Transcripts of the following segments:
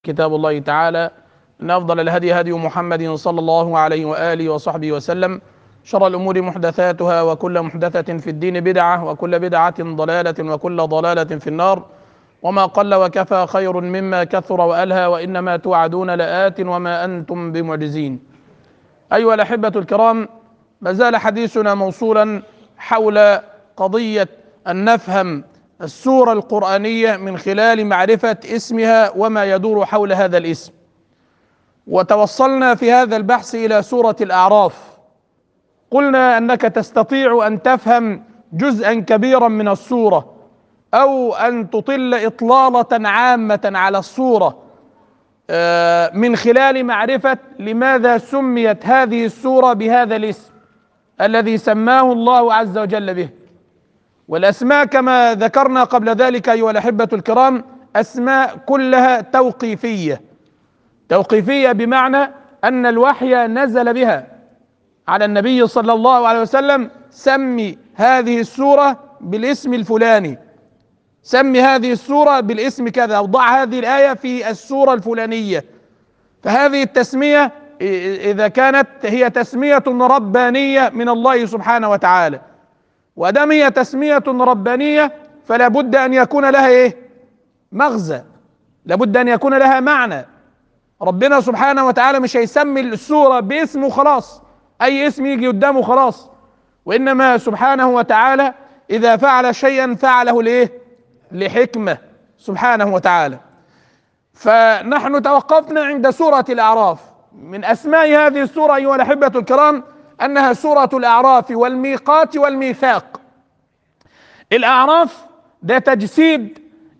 كتاب الله تعالى ان افضل الهدي هدي محمد صلى الله عليه واله وصحبه وسلم شر الامور محدثاتها وكل محدثه في الدين بدعه وكل بدعه ضلاله وكل ضلاله في النار وما قل وكفى خير مما كثر والهى وانما توعدون لات وما انتم بمعجزين ايها الاحبه الكرام ما زال حديثنا موصولا حول قضيه ان نفهم السوره القرانيه من خلال معرفه اسمها وما يدور حول هذا الاسم وتوصلنا في هذا البحث الى سوره الاعراف قلنا انك تستطيع ان تفهم جزءا كبيرا من السوره او ان تطل اطلاله عامه على السوره من خلال معرفه لماذا سميت هذه السوره بهذا الاسم الذي سماه الله عز وجل به والاسماء كما ذكرنا قبل ذلك ايها الاحبه الكرام اسماء كلها توقيفيه توقيفيه بمعنى ان الوحي نزل بها على النبي صلى الله عليه وسلم سمي هذه السوره بالاسم الفلاني سمي هذه السوره بالاسم كذا او ضع هذه الايه في السوره الفلانيه فهذه التسميه اذا كانت هي تسميه ربانيه من الله سبحانه وتعالى وادام هي تسميه ربانيه فلا بد ان يكون لها ايه مغزى لابد ان يكون لها معنى ربنا سبحانه وتعالى مش هيسمي السوره باسمه خلاص اي اسم يجي قدامه خلاص وانما سبحانه وتعالى اذا فعل شيئا فعله لايه لحكمه سبحانه وتعالى فنحن توقفنا عند سوره الاعراف من اسماء هذه السوره ايها الاحبه الكرام انها سوره الاعراف والميقات والميثاق الاعراف ده تجسيد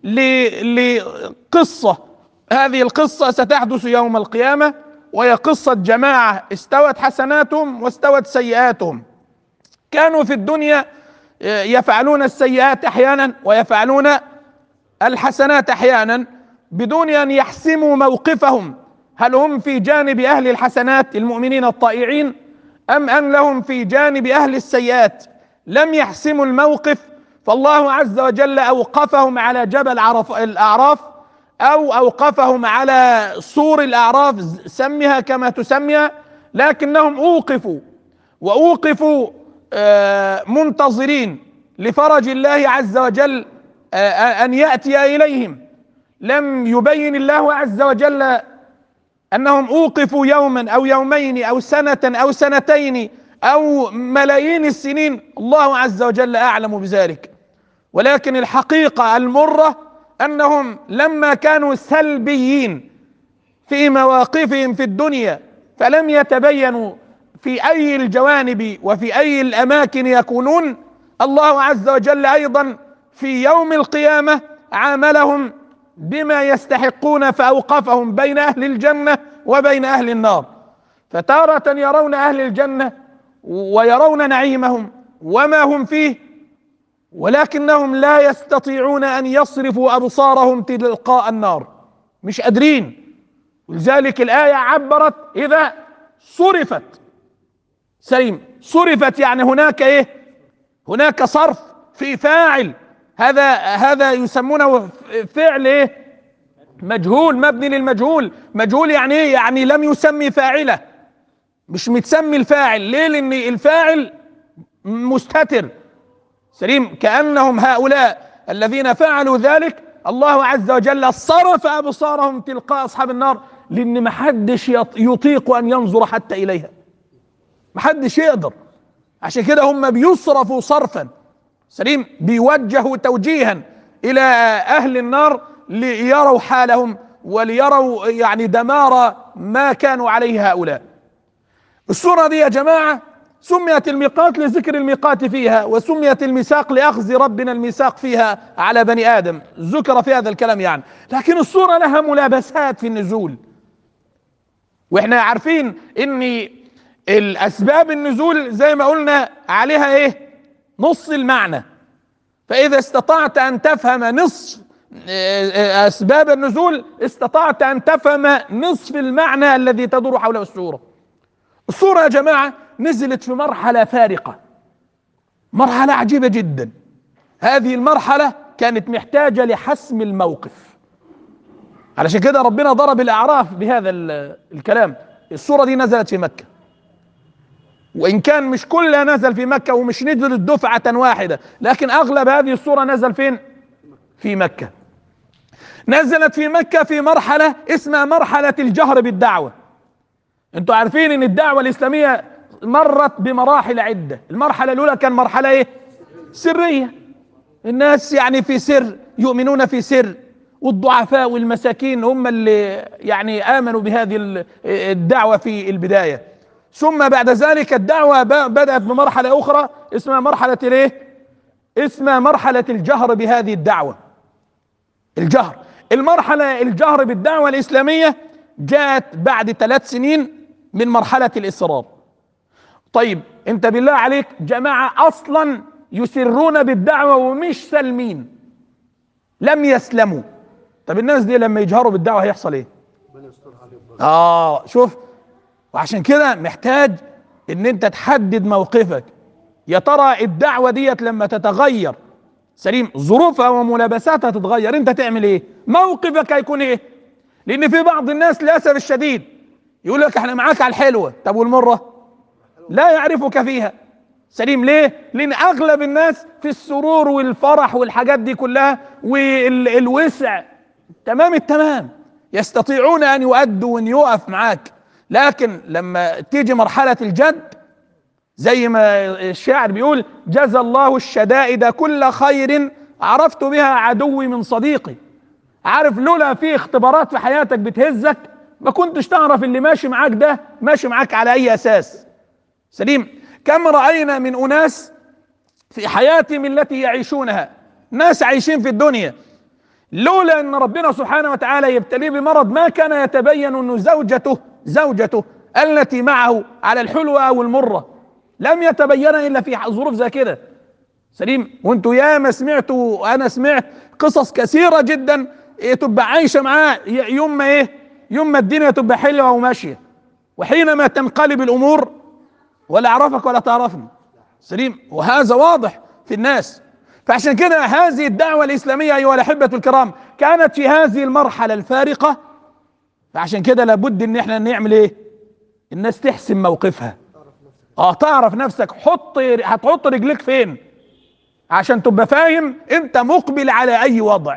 لقصه هذه القصه ستحدث يوم القيامه وهي قصه جماعه استوت حسناتهم واستوت سيئاتهم كانوا في الدنيا يفعلون السيئات احيانا ويفعلون الحسنات احيانا بدون ان يحسموا موقفهم هل هم في جانب اهل الحسنات المؤمنين الطائعين ام ان لهم في جانب اهل السيئات لم يحسموا الموقف فالله عز وجل اوقفهم على جبل عرف الاعراف او اوقفهم على سور الاعراف سمها كما تسميها لكنهم اوقفوا واوقفوا منتظرين لفرج الله عز وجل ان ياتي اليهم لم يبين الله عز وجل انهم اوقفوا يوما او يومين او سنه او سنتين او ملايين السنين الله عز وجل اعلم بذلك ولكن الحقيقه المره انهم لما كانوا سلبيين في مواقفهم في الدنيا فلم يتبينوا في اي الجوانب وفي اي الاماكن يكونون الله عز وجل ايضا في يوم القيامه عاملهم بما يستحقون فاوقفهم بين اهل الجنه وبين اهل النار فتاره يرون اهل الجنه ويرون نعيمهم وما هم فيه ولكنهم لا يستطيعون ان يصرفوا ابصارهم تلقاء النار مش قادرين ولذلك الايه عبرت اذا صرفت سليم صرفت يعني هناك ايه هناك صرف في فاعل هذا هذا يسمونه فعل ايه مجهول مبني للمجهول مجهول يعني ايه يعني لم يسمي فاعله مش متسمي الفاعل ليه لان الفاعل مستتر سليم كانهم هؤلاء الذين فعلوا ذلك الله عز وجل صرف ابصارهم تلقاء اصحاب النار لان ما حدش يطيق ان ينظر حتى اليها ما حدش يقدر عشان كده هم بيصرفوا صرفا سليم بيوجهوا توجيها الى اهل النار ليروا حالهم وليروا يعني دمار ما كانوا عليه هؤلاء السورة دي يا جماعة سميت الميقات لذكر الميقات فيها وسميت الميثاق لأخذ ربنا الميثاق فيها على بني آدم ذكر في هذا الكلام يعني لكن السورة لها ملابسات في النزول واحنا عارفين ان الاسباب النزول زي ما قلنا عليها ايه نص المعنى فاذا استطعت ان تفهم نصف اسباب النزول استطعت ان تفهم نصف المعنى الذي تدور حوله السوره السوره يا جماعه نزلت في مرحله فارقه مرحله عجيبه جدا هذه المرحله كانت محتاجه لحسم الموقف علشان كده ربنا ضرب الاعراف بهذا ال- الكلام السوره دي نزلت في مكه وان كان مش كلها نزل في مكه ومش نزلت دفعه واحده لكن اغلب هذه السوره نزل فين في مكه نزلت في مكه في مرحله اسمها مرحله الجهر بالدعوه انتوا عارفين ان الدعوه الاسلاميه مرت بمراحل عده المرحله الاولى كان مرحله ايه سريه الناس يعني في سر يؤمنون في سر والضعفاء والمساكين هم اللي يعني امنوا بهذه ال- الدعوه في البدايه ثم بعد ذلك الدعوه ب- بدات بمرحله اخرى اسمها مرحله الايه اسمها مرحله الجهر بهذه الدعوه الجهر المرحله الجهر بالدعوه الاسلاميه جاءت بعد ثلاث سنين من مرحله الاصرار طيب انت بالله عليك جماعه اصلا يسرون بالدعوه ومش سالمين لم يسلموا طب الناس دي لما يجهروا بالدعوه هيحصل ايه اه شوف وعشان كده محتاج ان انت تحدد موقفك يا ترى الدعوه ديت لما تتغير سليم ظروفها وملابساتها تتغير انت تعمل ايه موقفك هيكون ايه لان في بعض الناس للاسف الشديد يقول لك احنا معاك على الحلوه طب والمره لا يعرفك فيها سليم ليه لان اغلب الناس في السرور والفرح والحاجات دي كلها والوسع تمام التمام يستطيعون ان يؤدوا وان يقف معاك لكن لما تيجي مرحله الجد زي ما الشاعر بيقول جزى الله الشدائد كل خير عرفت بها عدوي من صديقي عارف لولا في اختبارات في حياتك بتهزك ما كنتش تعرف اللي ماشي معاك ده ماشي معاك على اي اساس سليم كم راينا من اناس في حياتهم التي يعيشونها ناس عايشين في الدنيا لولا ان ربنا سبحانه وتعالى يبتليه بمرض ما كان يتبين انه زوجته زوجته التي معه على الحلوه او المره لم يتبين الا في ظروف زي كده سليم وانتوا ياما سمعتوا انا سمعت قصص كثيره جدا إيه تبقى عايشه معاه ي- يوم ما ايه يوم ما الدنيا تبقى حلوه وماشيه وحينما تنقلب الامور ولا اعرفك ولا تعرفني سليم وهذا واضح في الناس فعشان كده هذه الدعوه الاسلاميه ايها الاحبه الكرام كانت في هذه المرحله الفارقه فعشان كده لابد ان احنا نعمل ايه الناس تحسم موقفها اه تعرف نفسك حط هتحط رجليك فين عشان تبقى فاهم انت مقبل على اي وضع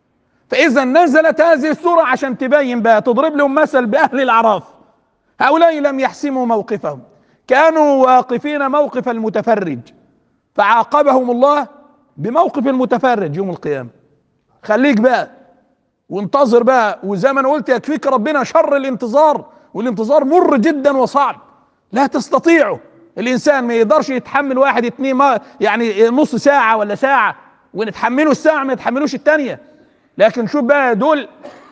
فاذا نزلت هذه السوره عشان تبين بقى تضرب لهم مثل باهل الاعراف هؤلاء لم يحسموا موقفهم كانوا واقفين موقف المتفرج فعاقبهم الله بموقف المتفرج يوم القيامه خليك بقى وانتظر بقى وزي ما انا قلت يكفيك ربنا شر الانتظار والانتظار مر جدا وصعب لا تستطيعه الانسان ما يقدرش يتحمل واحد اتنين ما يعني نص ساعه ولا ساعه ونتحمله الساعه ما يتحملوش التانيه لكن شوف بقى دول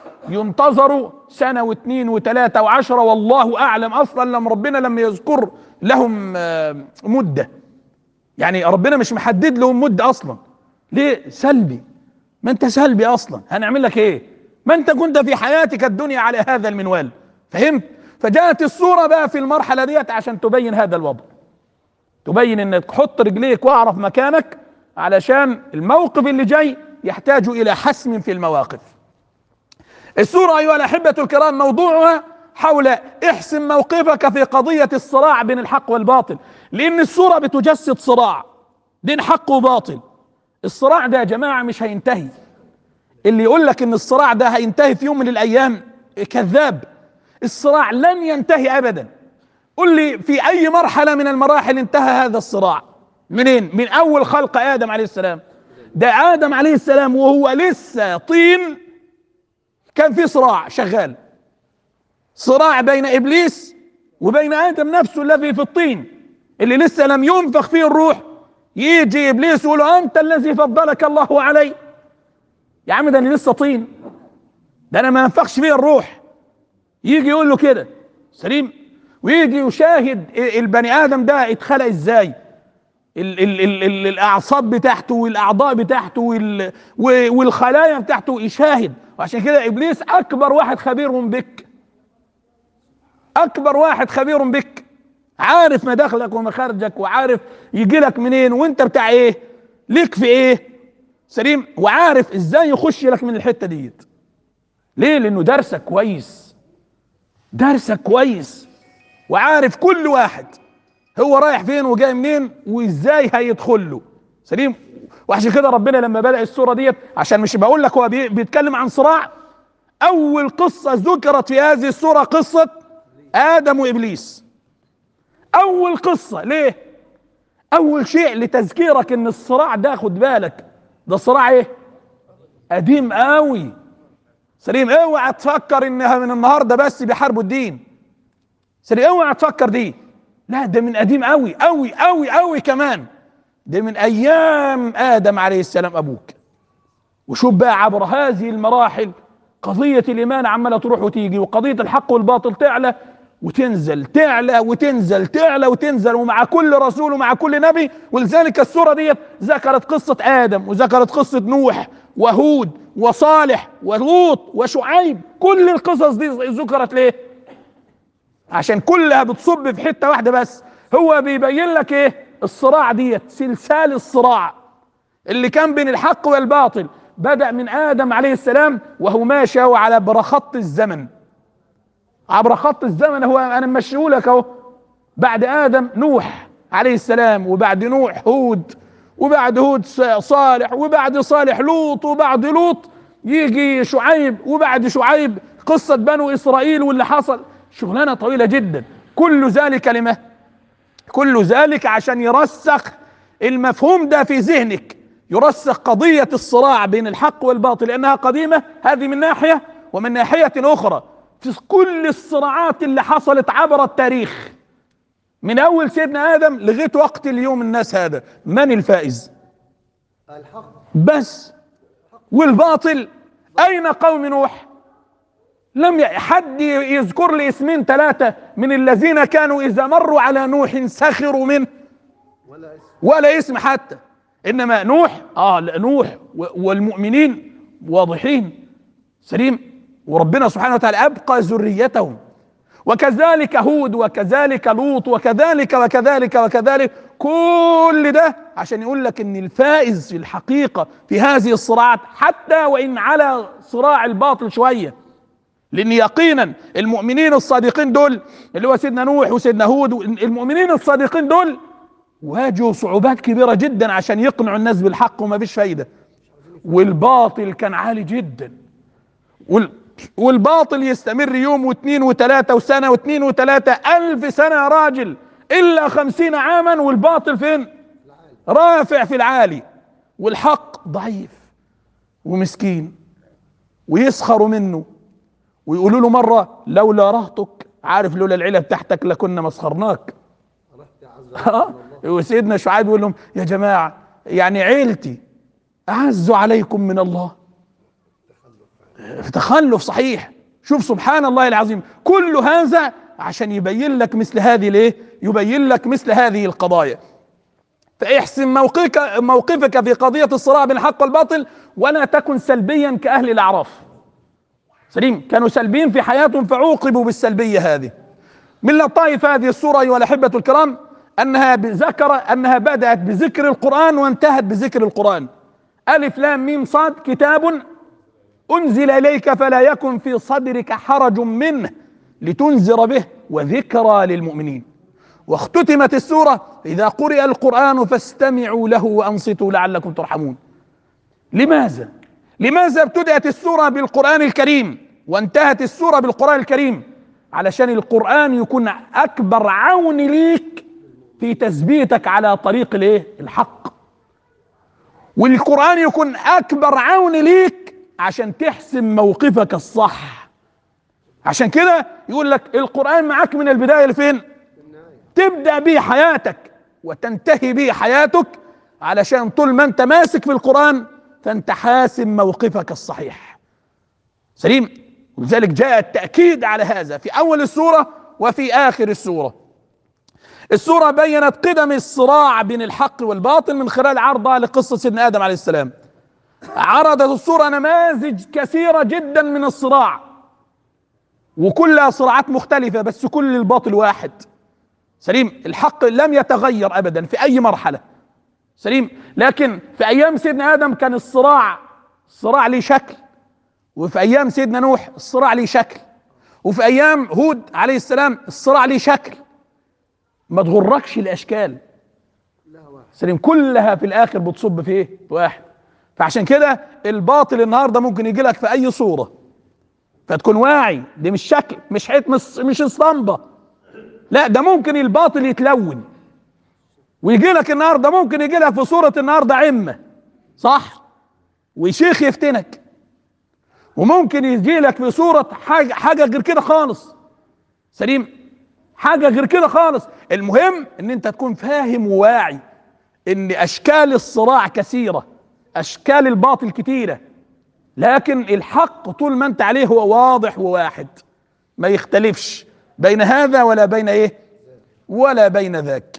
ينتظروا سنه واثنين وثلاثه وعشره والله اعلم اصلا لما ربنا لم يذكر لهم آه، مده يعني ربنا مش محدد لهم مده اصلا ليه سلبي ما انت سلبي اصلا هنعمل لك ايه ما انت كنت في حياتك الدنيا على هذا المنوال فهمت فجاءت الصورة بقى في المرحلة ديت عشان تبين هذا الوضع تبين انك تحط رجليك واعرف مكانك علشان الموقف اللي جاي يحتاج الى حسم في المواقف السورة ايها الاحبة الكرام موضوعها حول احسم موقفك في قضية الصراع بين الحق والباطل لان السورة بتجسد صراع بين حق وباطل الصراع ده يا جماعة مش هينتهي اللي يقول لك ان الصراع ده هينتهي في يوم من الايام كذاب الصراع لن ينتهي ابدا قل لي في اي مرحله من المراحل انتهى هذا الصراع منين من اول خلق ادم عليه السلام ده ادم عليه السلام وهو لسه طين كان في صراع شغال صراع بين ابليس وبين ادم نفسه الذي في الطين اللي لسه لم ينفخ فيه الروح يجي ابليس يقول له انت الذي فضلك الله علي يا عم ده انا لسه طين ده انا ما ينفخش فيه الروح يجي يقول له كده سليم ويجي يشاهد البني ادم ده اتخلق ازاي ال ال ال ال الاعصاب بتاعته والاعضاء بتاعته وال والخلايا بتاعته يشاهد وعشان كده ابليس اكبر واحد خبير بك اكبر واحد خبير بك عارف مداخلك ومخارجك وعارف يجي لك منين وانت بتاع ايه ليك في ايه سليم وعارف ازاي يخش لك من الحته ديت ليه لانه درسك كويس درسك كويس وعارف كل واحد هو رايح فين وجاي منين وازاي هيدخل له سليم وعشان كده ربنا لما بدأ السورة ديت عشان مش بقول لك هو بي- بيتكلم عن صراع اول قصة ذكرت في هذه السورة قصة ادم وابليس اول قصة ليه اول شيء لتذكيرك ان الصراع ده خد بالك ده صراع ايه قديم قوي سليم اوعى تفكر انها من النهارده بس بيحاربوا الدين سليم اوعى تفكر دي لا ده من قديم قوي قوي قوي قوي كمان ده من ايام ادم عليه السلام ابوك وشوف بقى عبر هذه المراحل قضية الإيمان عمالة تروح وتيجي وقضية الحق والباطل تعلى وتنزل تعلى وتنزل تعلى وتنزل ومع كل رسول ومع كل نبي ولذلك السورة ديت ذكرت قصة آدم وذكرت قصة نوح وهود وصالح ولوط وشعيب كل القصص دي ذكرت ليه؟ عشان كلها بتصب في حتة واحدة بس هو بيبين لك ايه؟ الصراع ديت سلسال الصراع اللي كان بين الحق والباطل بدأ من آدم عليه السلام وهو ماشي هو على عبر خط الزمن عبر خط الزمن هو أنا ممشيه لك أهو بعد آدم نوح عليه السلام وبعد نوح هود وبعد هود ص- صالح وبعد صالح لوط وبعد لوط يجي شعيب وبعد شعيب قصة بنو إسرائيل واللي حصل شغلانة طويلة جدا كل ذلك لما كل ذلك عشان يرسخ المفهوم ده في ذهنك يرسخ قضية الصراع بين الحق والباطل لأنها قديمة هذه من ناحية ومن ناحية أخرى في كل الصراعات اللي حصلت عبر التاريخ من أول سيدنا آدم لغاية وقت اليوم الناس هذا من الفائز الحق بس والباطل أين قوم نوح لم ي- حد يذكر لي اسمين ثلاثة من الذين كانوا إذا مروا على نوح سخروا منه ولا اسم ولا اسم حتى انما نوح اه لا نوح و- والمؤمنين واضحين سليم وربنا سبحانه وتعالى ابقى ذريتهم وكذلك هود وكذلك لوط وكذلك وكذلك وكذلك كل ده عشان يقول لك ان الفائز في الحقيقه في هذه الصراعات حتى وان على صراع الباطل شويه لان يقينا المؤمنين الصادقين دول اللي هو سيدنا نوح وسيدنا هود المؤمنين الصادقين دول واجهوا صعوبات كبيرة جدا عشان يقنعوا الناس بالحق وما فيش فايدة والباطل كان عالي جدا وال والباطل يستمر يوم واثنين وثلاثة وسنة واثنين وثلاثة ألف سنة يا راجل إلا خمسين عاما والباطل فين رافع في العالي والحق ضعيف ومسكين ويسخروا منه ويقولوا له مرة لولا رهتك عارف لولا العيلة بتاعتك لكنا مسخرناك رحت عز اه وسيدنا شعيب يقول لهم يا جماعه يعني عيلتي اعز عليكم من الله تخلف صحيح شوف سبحان الله العظيم كل هذا عشان يبين لك مثل هذه الايه يبين لك مثل هذه القضايا فاحسن موقفك موقفك في قضيه الصراع بين الحق والباطل ولا تكن سلبيا كاهل الاعراف سليم كانوا سلبيين في حياتهم فعوقبوا بالسلبيه هذه من لطائف هذه السورة أيها الأحبة الكرام أنها ذكر أنها بدأت بذكر القرآن وانتهت بذكر القرآن ألف لام ميم صاد كتاب أنزل إليك فلا يكن في صدرك حرج منه لتنذر به وذكرى للمؤمنين واختتمت السورة إذا قرئ القرآن فاستمعوا له وأنصتوا لعلكم ترحمون لماذا؟ لماذا ابتدأت السورة بالقرآن الكريم وانتهت السورة بالقرآن الكريم علشان القرآن يكون أكبر عون ليك في تثبيتك على طريق الايه؟ الحق والقرآن يكون أكبر عون ليك عشان تحسم موقفك الصح عشان كده يقول لك القرآن معاك من البداية لفين؟ تبدأ به حياتك وتنتهي به حياتك علشان طول ما انت ماسك في القرآن فانت حاسم موقفك الصحيح سليم ولذلك جاء التأكيد على هذا في أول السورة وفي آخر السورة السورة بينت قدم الصراع بين الحق والباطل من خلال عرضها لقصة سيدنا آدم عليه السلام عرضت السورة نماذج كثيرة جدا من الصراع وكلها صراعات مختلفة بس كل الباطل واحد سليم الحق لم يتغير أبدا في أي مرحلة سليم لكن في أيام سيدنا آدم كان الصراع صراع ليه شكل وفي ايام سيدنا نوح الصراع ليه شكل وفي ايام هود عليه السلام الصراع ليه شكل ما تغركش الاشكال لها واحد سليم كلها في الاخر بتصب في ايه في واحد فعشان كده الباطل النهارده ممكن يجي لك في اي صوره فتكون واعي دي مش شكل مش حيط مش مش اسطمبه لا ده ممكن الباطل يتلون ويجي لك النهارده ممكن يجي لك في صوره النهارده عمه صح وشيخ يفتنك وممكن يجي لك في صوره حاجه حاجه غير كده خالص سليم حاجه غير كده خالص المهم ان انت تكون فاهم وواعي ان اشكال الصراع كثيره اشكال الباطل كثيره لكن الحق طول ما انت عليه هو واضح وواحد ما يختلفش بين هذا ولا بين ايه ولا بين ذاك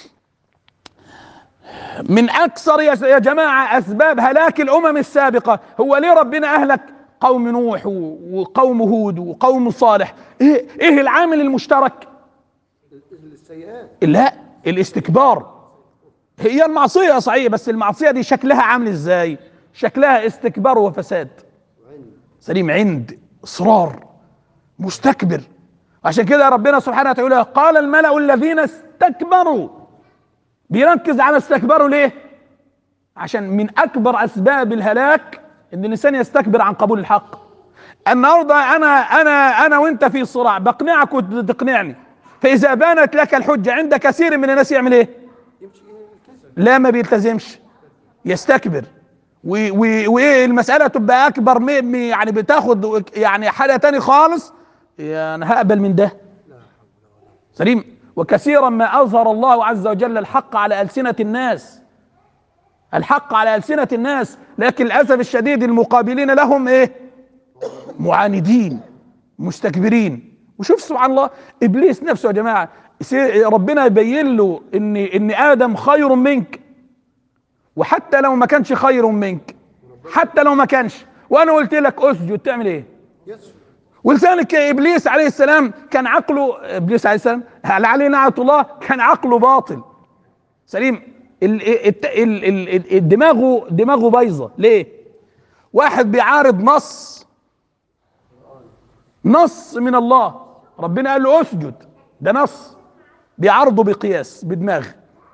من اكثر يا يا جماعه اسباب هلاك الامم السابقه هو ليه ربنا اهلك قوم نوح و- وقوم هود وقوم صالح ايه ايه العامل المشترك السيئات لا الاستكبار هي المعصيه صحيح بس المعصيه دي شكلها عامل ازاي شكلها استكبار وفساد وعند سليم عند اصرار مستكبر عشان كده ربنا سبحانه وتعالى قال الملأ الذين استكبروا بيركز على استكبروا ليه عشان من اكبر اسباب الهلاك ان الانسان يستكبر عن قبول الحق النهارده انا انا انا وانت في صراع بقنعك وتقنعني فاذا بانت لك الحجه عند كثير من الناس يعمل ايه يمشي الكسل لا ما بيلتزمش يستكبر و- و- وايه المساله تبقى اكبر م- م- يعني بتاخد يعني حاجه تاني خالص يعني هقبل من ده سليم وكثيرا ما اظهر الله عز وجل الحق على السنه الناس الحق على السنه الناس لكن للاسف الشديد المقابلين لهم ايه معاندين مستكبرين وشوف سبحان الله ابليس نفسه يا جماعه سي- ربنا يبين له ان ان ادم خير منك وحتى لو ما كانش خير منك حتى لو ما كانش وانا قلت لك اسجد تعمل ايه يسجد ولذلك ابليس عليه السلام كان عقله ابليس عليه السلام هل عليه نعمه الله كان عقله باطل سليم ال- الت- ال- ال- ال- الدماغه دماغه بايظه ليه واحد بيعارض نص نص من الله ربنا قال له اسجد ده نص بيعارضه بقياس بدماغ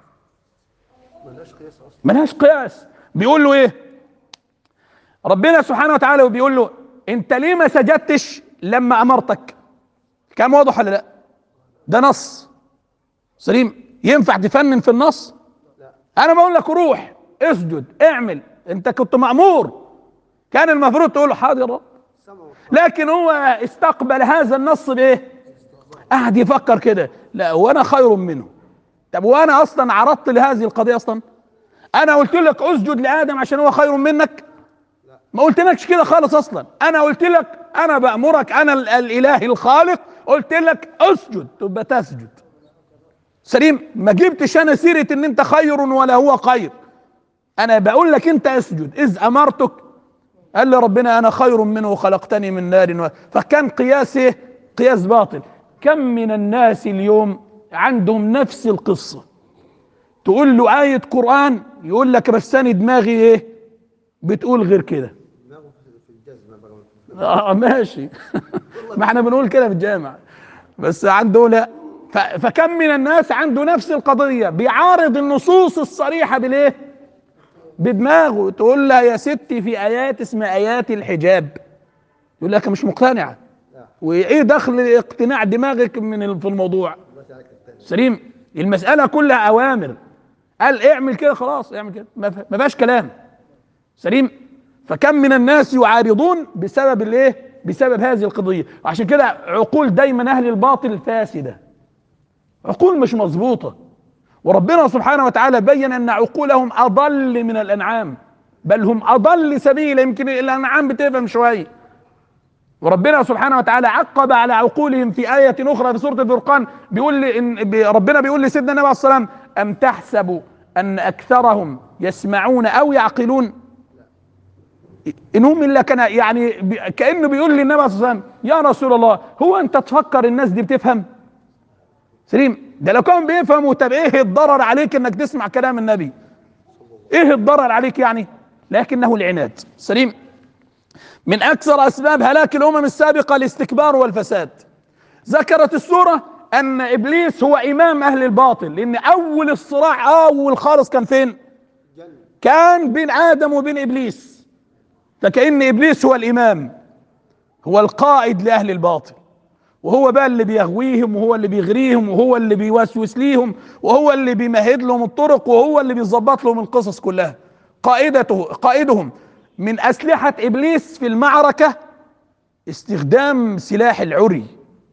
ملهاش قياس اصلا ملهاش قياس بيقول له ايه ربنا سبحانه وتعالى بيقول له انت ليه ما سجدتش لما امرتك كان واضح ولا لا ده نص سليم ينفع تفنن في النص انا بقول لك روح اسجد اعمل انت كنت مأمور كان المفروض تقول له حاضر يا رب سمع وطاعة. لكن هو استقبل هذا النص بايه قعد يفكر كده لا وانا خير منه طب وانا اصلا عرضت لهذه القضيه اصلا انا قلت لك اسجد لادم عشان هو خير منك ما قلتلكش كده خالص اصلا انا قلت لك انا بامرك انا ال- الاله الخالق قلت لك اسجد تبقى تسجد سليم ما جبتش انا سيره ان انت خير ولا هو خير انا بقول لك انت اسجد اذ امرتك قال لي ربنا انا خير منه خلقتني من نار و... فكان قياس ايه قياس باطل كم من الناس اليوم عندهم نفس القصه تقول له آية قرآن يقول لك بس أنا دماغي إيه؟ بتقول غير كده. دماغه في- في الجزمه بقى آه ماشي. ما احنا بنقول كده في الجامع. بس عنده لا. ف- فكم من الناس عنده نفس القضية بيعارض النصوص الصريحة بالإيه؟ بدماغه تقول لها يا ستي في آيات اسمها آيات الحجاب. يقول لك مش مقتنعة. لا وإيه دخل اقتناع دماغك من ال- في الموضوع؟ الله تعالى الثاني سليم المسألة كلها أوامر قال اعمل كده خلاص اعمل كده ما ف- ما فيهاش كلام سليم فكم من الناس يعارضون بسبب الايه بسبب هذه القضية وعشان كده عقول دايما أهل الباطل فاسدة عقول مش مظبوطة وربنا سبحانه وتعالى بين أن عقولهم أضل من الأنعام بل هم أضل سبيل يمكن الأنعام بتفهم شوية وربنا سبحانه وتعالى عقب على عقولهم في آية أخرى في سورة الفرقان بيقول لي إن بي- ربنا بيقول لسيدنا النبي عليه الصلاة والسلام أم تحسب أن أكثرهم يسمعون أو يعقلون إن هم إلا كان يعني بي- كأنه بيقول للنبي عليه الصلاة والسلام يا رسول الله هو أنت تفكر الناس دي بتفهم سليم ده لو كانوا بيفهموا طب إيه الضرر عليك إنك تسمع كلام النبي إيه الضرر عليك يعني لكنه العناد سليم من اكثر اسباب هلاك الامم السابقه الاستكبار والفساد ذكرت السوره ان ابليس هو امام اهل الباطل لان اول الصراع اول خالص كان فين جنة كان بين ادم وبين ابليس فكأن ابليس هو الامام هو القائد لاهل الباطل وهو بقى اللي بيغويهم وهو اللي بيغريهم وهو اللي بيوسوس ليهم وهو اللي بيمهد لهم الطرق وهو اللي بيظبط لهم القصص كلها قائدته قائدهم من اسلحه ابليس في المعركه استخدام سلاح العري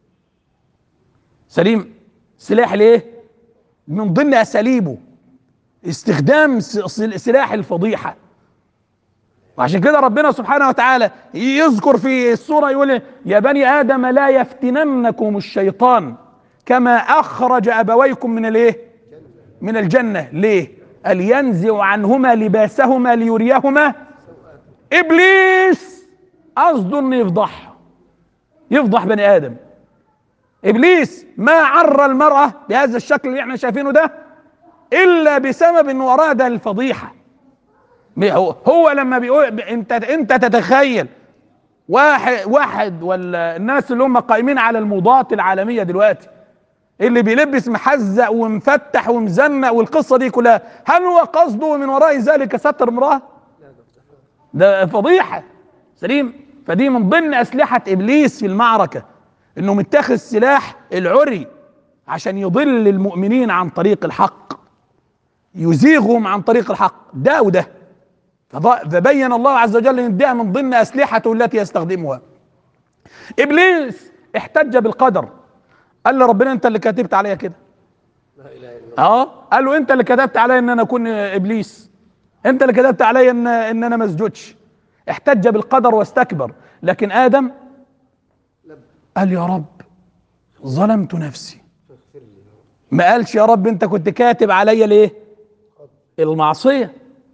سليم سلاح الايه من ضمن اساليبه استخدام س- س- سلاح الفضيحه وعشان كده ربنا سبحانه وتعالى يذكر في السورة يقول إيه؟ يا بني آدم لا يفتننكم الشيطان كما أخرج أبويكم من الإيه؟ من الجنة ليه؟ قال ينزع عنهما لباسهما ليريهما إبليس قصده إنه يفضحها يفضح بني آدم إبليس ما عر المرأة بهذا الشكل اللي احنا شايفينه ده إلا بسبب إنه أراد الفضيحة هو هو لما بيقول انت انت تتخيل واحد واحد ولا الناس اللي هم قائمين على الموضات العالميه دلوقتي اللي بيلبس محزق ومفتح ومزنق والقصه دي كلها هل هو قصده من وراء ذلك ستر امراه؟ ده فضيحه سليم فدي من ضمن اسلحه ابليس في المعركه انه متخذ سلاح العري عشان يضل المؤمنين عن طريق الحق يزيغهم عن طريق الحق ده وده فض- فبين الله عز وجل ان ده من ضمن اسلحته التي يستخدمها ابليس احتج بالقدر قال له ربنا انت اللي كتبت عليا كده لا اله الا الله اه قال له انت اللي كتبت عليا ان انا اكون ابليس انت اللي كتبت عليا ان ان انا ما اسجدش احتج بالقدر واستكبر لكن ادم لب قال يا رب ظلمت نفسي فاغفر لي يا رب. ما قالش يا رب انت كنت كاتب عليا ليه المعصيه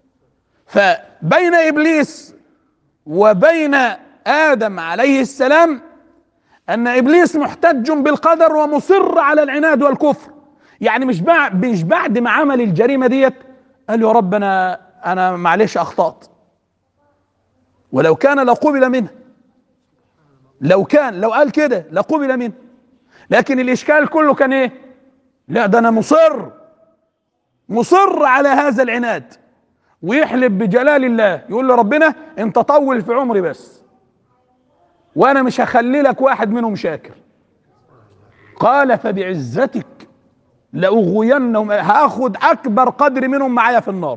فبين ابليس وبين ادم عليه السلام ان ابليس محتج بالقدر ومصر على العناد والكفر يعني مش بعد مش بعد ما عمل الجريمه ديت قال له يا رب انا انا معلش اخطات ولو كان لقبل منه لو كان لو قال كده لقبل منه لكن الاشكال كله كان ايه لا ده انا مصر مصر على هذا العناد ويحلف بجلال الله يقول لربنا انت طول في عمري بس وانا مش هخلي لك واحد منهم شاكر قال فبعزتك لاغوينهم هاخد اكبر قدر منهم معايا في النار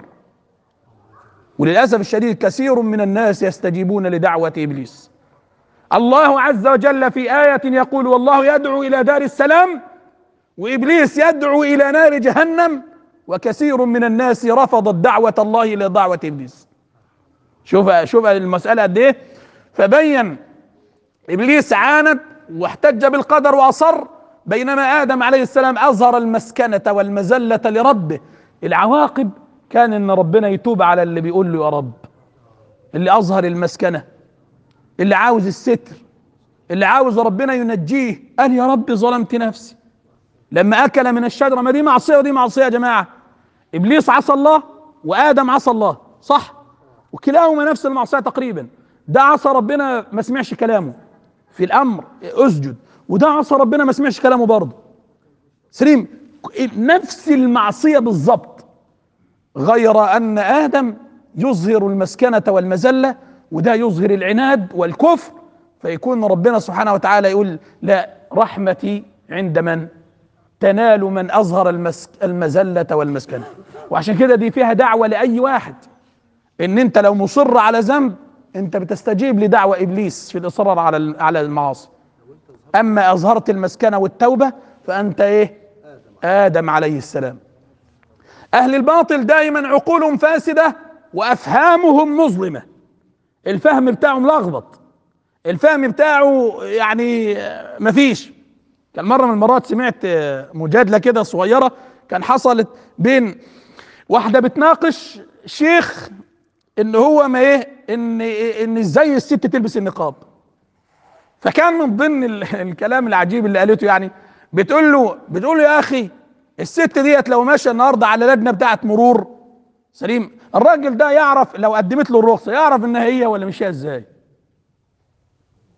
وللاسف الشديد كثير من الناس يستجيبون لدعوه ابليس الله عز وجل في ايه يقول والله يدعو الى دار السلام وابليس يدعو الى نار جهنم وكثير من الناس رفضت دعوه الله الى دعوه ابليس شوف شوف المساله قد ايه فبين ابليس عاند واحتج بالقدر واصر بينما ادم عليه السلام اظهر المسكنه والمذله لربه العواقب كان ان ربنا يتوب على اللي بيقول له يا رب اللي اظهر المسكنه اللي عاوز الستر اللي عاوز ربنا ينجيه قال يا رب ظلمت نفسي لما اكل من الشجره ما دي معصيه ودي معصيه يا جماعه ابليس عصى الله وادم عصى الله صح وكلاهما نفس المعصيه تقريبا ده عصى ربنا ما سمعش كلامه في الامر اسجد وده عصى ربنا ما سمعش كلامه برضه سليم نفس المعصيه بالظبط غير ان ادم يظهر المسكنه والمذله وده يظهر العناد والكفر فيكون ربنا سبحانه وتعالى يقول لا رحمتي عند من تنال من اظهر المسك المذله والمسكنه وعشان كده دي فيها دعوه لاي واحد ان انت لو مصر على ذنب انت بتستجيب لدعوه ابليس في الاصرار على على المعاصي اما اظهرت المسكنه والتوبه فانت ايه ادم عليه السلام اهل الباطل دائما عقولهم فاسده وافهامهم مظلمه الفهم بتاعه ملخبط الفهم بتاعه يعني مفيش كان مره من المرات سمعت مجادله كده صغيره كان حصلت بين واحده بتناقش شيخ ان هو ما ايه ان ان ازاي الست تلبس النقاب فكان من ضمن ال- الكلام العجيب اللي قالته يعني بتقول له بتقول له يا اخي الست ديت لو ماشيه النهارده على لجنه بتاعه مرور سليم الراجل ده يعرف لو قدمت له الرخصه يعرف ان هي ولا مش هي ازاي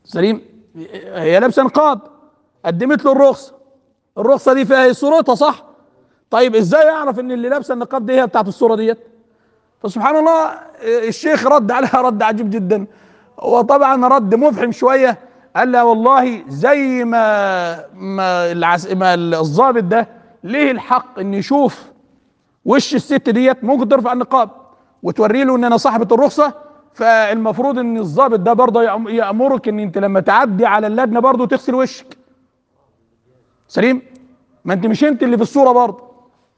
سليم هي لابسه نقاب قدمت له الرخصه الرخصه دي فيها صورتها صح طيب ازاي اعرف ان اللي لابسه النقاب دي هي بتاعت الصوره ديت فسبحان الله الشيخ رد عليها رد عجيب جدا وطبعا رد مفحم شويه قال لها والله زي ما ما, العس... ما الضابط ده ليه الحق ان يشوف وش الست ديت ممكن ترفع النقاب وتوري له ان انا صاحبه الرخصه فالمفروض ان الضابط ده برضه يأم- يامرك ان انت لما تعدي على اللجنه برضه تغسل وشك سليم ما انت مش انت اللي في الصوره برضه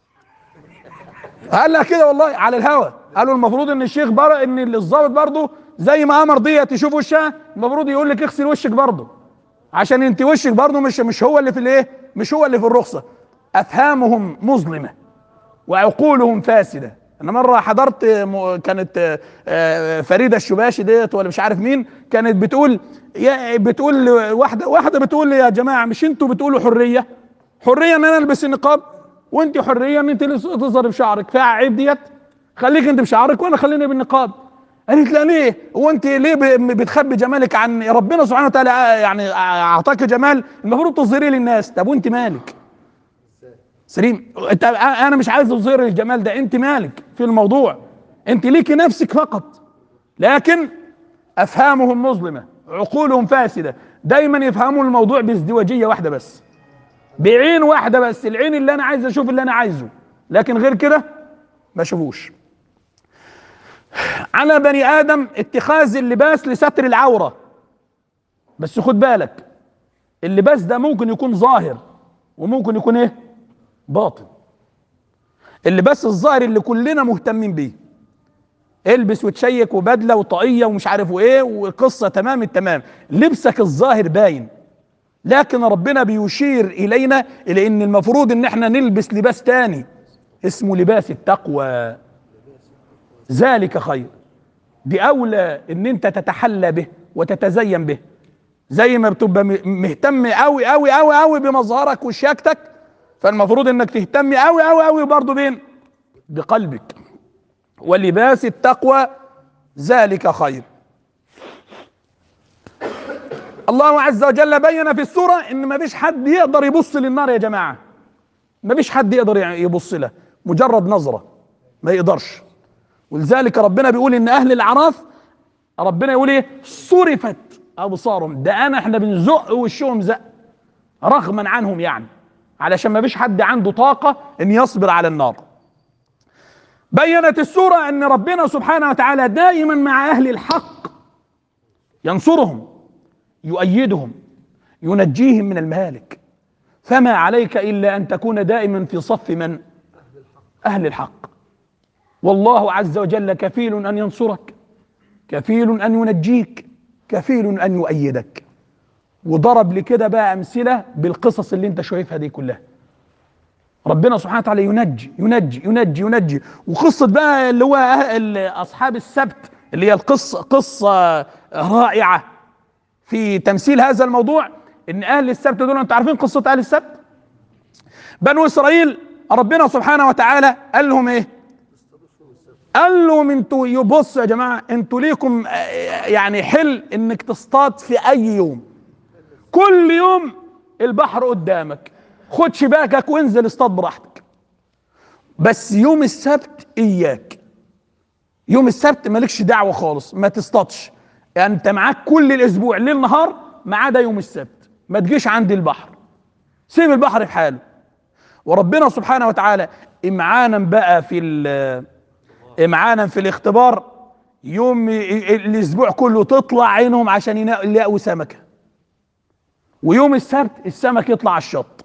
قال لها كده والله على الهوا قالوا المفروض ان الشيخ بر ان الضابط برضه زي ما امر ديت تشوف وشها المفروض يقول لك اغسل وشك برضه عشان انت وشك برضه مش مش هو اللي في الايه مش هو اللي في الرخصه افهامهم مظلمه وعقولهم فاسده انا مره حضرت م- كانت آه، آه، فريده الشباشي ديت ولا مش عارف مين كانت بتقول يا بتقول واحده واحده بتقول يا جماعه مش انتوا بتقولوا حريه حريه ان انا البس النقاب وانت حريه ان انت تظهر بشعرك فيها عيب ديت خليك انت بشعرك وانا خليني بالنقاب قالت لا ليه هو انت ليه ب- بتخبي جمالك عن ربنا سبحانه وتعالى آه، يعني اعطاك جمال المفروض تظهريه للناس طب وانت مالك سليم انت انا مش عايز اظهر الجمال ده انت مالك في الموضوع انت ليكي نفسك فقط لكن افهامهم مظلمه عقولهم فاسده دايما يفهموا الموضوع بازدواجيه واحده بس بعين واحده بس العين اللي انا عايز اشوف اللي انا عايزه لكن غير كده ما اشوفوش على بني ادم اتخاذ اللباس لستر العوره بس خد بالك اللباس ده ممكن يكون ظاهر وممكن يكون ايه باطن اللباس الظاهر اللي كلنا مهتمين بيه البس وتشيك وبدله وطاقيه ومش عارف وايه وقصه تمام التمام لبسك الظاهر باين لكن ربنا بيشير الينا الى ان المفروض ان احنا نلبس لباس تاني اسمه لباس التقوى ذلك خير دي اولى ان انت تتحلى به وتتزين به زي ما بتبقى م- مهتم قوي قوي قوي قوي بمظهرك وشياكتك فالمفروض انك تهتم قوي قوي قوي برضه بين بقلبك ولباس التقوى ذلك خير الله عز وجل بين في السورة ان ما فيش حد يقدر يبص للنار يا جماعة ما فيش حد يقدر يبص لها مجرد نظرة ما يقدرش ولذلك ربنا بيقول ان اهل الاعراف ربنا يقول ايه صرفت ابصارهم ده انا احنا بنزق وشهم زق رغما عنهم يعني علشان ما فيش حد عنده طاقة ان يصبر على النار بينت السورة ان ربنا سبحانه وتعالى دائما مع اهل الحق ينصرهم يؤيدهم ينجيهم من المهالك فما عليك الا ان تكون دائما في صف من اهل الحق والله عز وجل كفيل ان ينصرك كفيل ان ينجيك كفيل ان يؤيدك وضرب لكده بقى امثله بالقصص اللي انت شايفها دي كلها ربنا سبحانه وتعالى ينجي ينجي ينجي ينجي وقصه بقى اللي هو أهل اصحاب السبت اللي هي القصه قصه رائعه في تمثيل هذا الموضوع ان اهل السبت دول انتوا عارفين قصه اهل السبت بنو اسرائيل ربنا سبحانه وتعالى قال لهم ايه قال لهم انتوا يبصوا يا جماعه انتوا ليكم آه، يعني حل انك تصطاد في اي يوم كل يوم البحر قدامك خد شباكك وانزل اصطاد براحتك بس يوم السبت اياك يوم السبت مالكش دعوه خالص ما تصطادش يعني انت معاك كل الاسبوع ليل نهار ما عدا يوم السبت ما تجيش عند البحر سيب البحر في حاله وربنا سبحانه وتعالى امعانا بقى في ال- امعانا في الاختبار يوم ي- الاسبوع كله تطلع عينهم عشان ينا- يلاقوا سمكه ويوم السبت السمك يطلع على الشط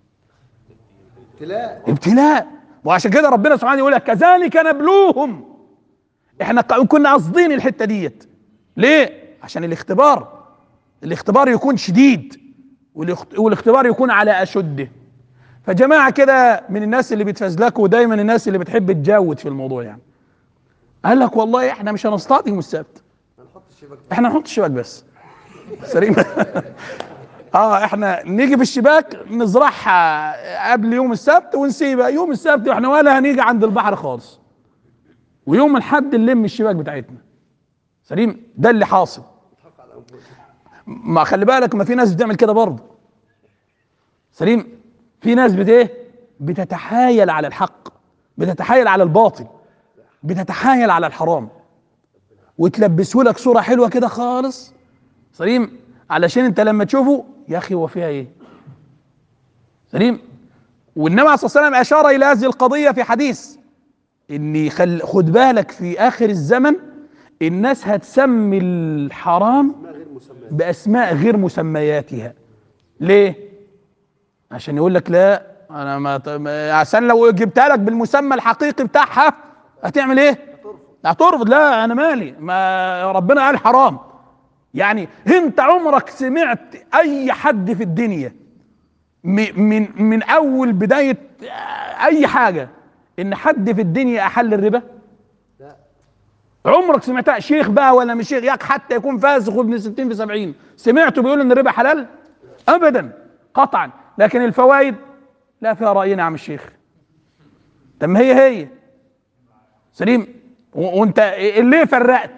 ابتلاء ابتلاء وعشان كده ربنا سبحانه يقول لك كذلك نبلوهم احنا ق- كنا قاصدين الحته ديت ليه عشان الاختبار الاختبار يكون شديد والاخت- والاختبار يكون على اشده فجماعه كده من الناس اللي بيتفزلكوا دايما الناس اللي بتحب تجود في الموضوع يعني قال لك والله احنا مش هنصطاد يوم السبت هنحط الشباك احنا نحط الشباك بس سليم اه احنا نيجي بالشباك نزرعها قبل يوم السبت ونسيبها يوم السبت واحنا ولا هنيجي عند البحر خالص ويوم الحد نلم الشباك بتاعتنا سليم ده اللي حاصل نضحك على انفسنا ما خلي بالك ما في ناس بتعمل كده برضه سليم في ناس بت ايه بتتحايل على الحق بتتحايل على الباطل بتتحايل على الحرام وتلبسه لك صوره حلوه كده خالص سليم علشان انت لما تشوفه يا اخي هو فيها ايه سليم والنبي عليه الصلاه والسلام اشار الى هذه القضيه في حديث ان خل خد بالك في اخر الزمن الناس هتسمي الحرام ما غير مسمى باسماء غير مسمياتها ليه عشان يقول لك لا انا ما ما- عشان لو جبتها لك بالمسمى الحقيقي بتاعها هتعمل ايه هترفض لا انا مالي ما ربنا قال حرام يعني انت عمرك سمعت اي حد في الدنيا م- من من اول بدايه اي حاجه ان حد في الدنيا احل الربا لا عمرك سمعتها شيخ بقى ولا مش شيخ ياك حتى يكون فاسق وابن 60 في 70 سمعته بيقول ان الربا حلال ابدا قطعا لكن الفوائد لا فيها راينا يا عم الشيخ طب ما هي هي سليم و- وانت ليه فرقت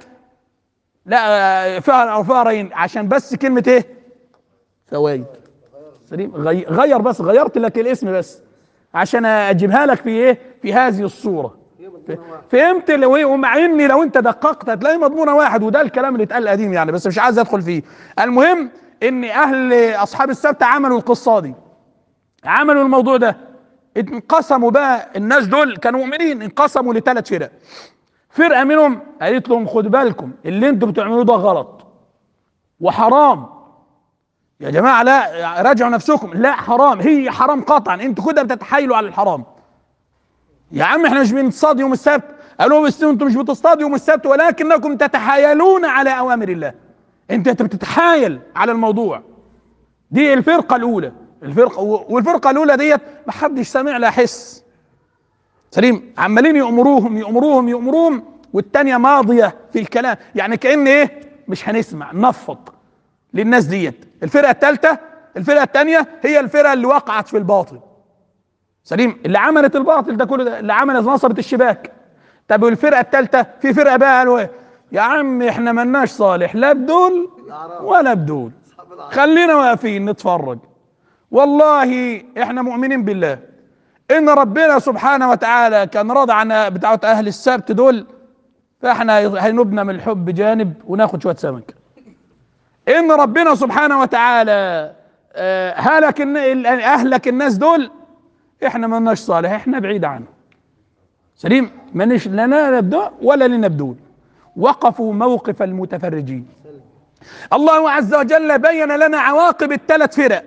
لا فيها فيها رايين عشان بس كلمه ايه فوائد سليم غي- غير بس غيرت لك الاسم بس عشان اجيبها لك في ايه في هذه الصوره هي مضمونة واحد فهمت لو ايه ومع اني لو انت دققت هتلاقي مضمونه واحد وده الكلام اللي اتقال قديم يعني بس مش عايز ادخل فيه المهم ان اهل اصحاب السبت عملوا القصه دي عملوا الموضوع ده انقسموا بقى الناس دول كانوا مؤمنين انقسموا لثلاث فرق فرقه منهم قالت لهم خد بالكم اللي انتوا بتعملوه ده غلط وحرام يا جماعه لا راجعوا نفسكم لا حرام هي حرام قطعا انتوا كده بتتحايلوا على الحرام يا عم احنا مش بنصطاد يوم السبت قالوا بس انتم مش بتصطادوا يوم السبت ولكنكم تتحايلون على اوامر الله انت بتتحايل على الموضوع دي الفرقه الاولى الفرقه والفرقه الاولى ديت ما حدش سامع لها حس سليم عمالين يأمروهم يأمروهم يأمروهم والتانية ماضية في الكلام يعني كأن ايه مش هنسمع نفض للناس ديت الفرقة الثالثة الفرقة الثانية هي الفرقة اللي وقعت في الباطل سليم اللي عملت الباطل ده كله ده اللي عملت نصبت الشباك طب والفرقة الثالثة في فرقة بقى قالوا ايه يا عم احنا ملناش صالح لا بدول الأعراب ولا بدول أصحاب الأعراب خلينا واقفين نتفرج والله احنا مؤمنين بالله ان ربنا سبحانه وتعالى كان راضي عن بتاعت اهل السبت دول فاحنا هينبنا من الحب جانب وناخد شويه سمك ان ربنا سبحانه وتعالى آه، هلك الن- ال- اهلك الناس دول احنا مالناش صالح احنا بعيد عنه سليم مانيش لنا نبدو ولا لنا بدول وقفوا موقف المتفرجين الله عز وجل بين لنا عواقب الثلاث فرق